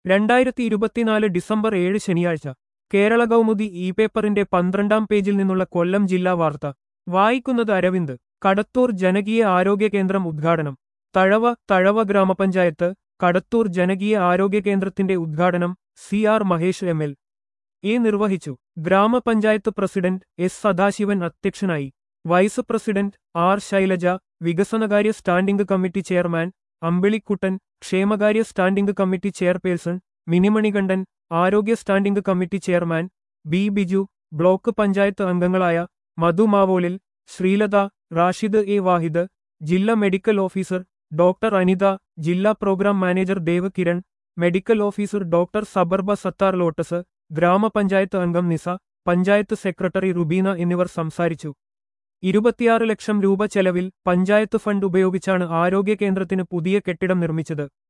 രണ്ടായിരത്തി ഇരുപത്തിനാല് ഡിസംബർ ഏഴ് ശനിയാഴ്ച കേരള കൗമുദി ഇ പേപ്പറിന്റെ പന്ത്രണ്ടാം പേജിൽ നിന്നുള്ള കൊല്ലം ജില്ലാ വാർത്ത വായിക്കുന്നത് അരവിന്ദ് കടത്തൂർ ജനകീയ ആരോഗ്യ കേന്ദ്രം ഉദ്ഘാടനം തഴവ തഴവ ഗ്രാമപഞ്ചായത്ത് കടത്തൂർ ജനകീയ ആരോഗ്യ കേന്ദ്രത്തിന്റെ ഉദ്ഘാടനം C R Mahesh M L A നിർവഹിച്ചു ഗ്രാമപഞ്ചായത്ത് പ്രസിഡന്റ് എസ് സദാശിവൻ അധ്യക്ഷനായി വൈസ് പ്രസിഡന്റ് ആർ ശൈലജ വികസനകാര്യ സ്റ്റാൻഡിംഗ് കമ്മിറ്റി ചെയർമാൻ അമ്പിളിക്കുട്ടൻ ക്ഷേമകാര്യ സ്റ്റാൻഡിംഗ് കമ്മിറ്റി ചെയർപേഴ്സൺ മിനിമണികണ്ഠൻ ആരോഗ്യ standing committee chairman B Biju block panchayat അംഗങ്ങളായ മധു മാവോലിൽ ശ്രീലത റാഷിദ് എ വാഹിദ് ജില്ലാ മെഡിക്കൽ ഓഫീസർ ഡോക്ടർ അനിത ജില്ലാ programme manager Dev Kiran medical officer doctor സബർബ സത്താർ ലോട്ടസ് ഗ്രാമപഞ്ചായത്ത് അംഗം നിസ പഞ്ചായത്ത് സെക്രട്ടറി റുബീന എന്നിവർ സംസാരിച്ചു ഇരുപത്തിയാറ് ലക്ഷം രൂപ ചെലവിൽ പഞ്ചായത്ത് ഫണ്ട് ഉപയോഗിച്ചാണ് ആരോഗ്യ കേന്ദ്രത്തിന് പുതിയ കെട്ടിടം നിർമ്മിച്ചത്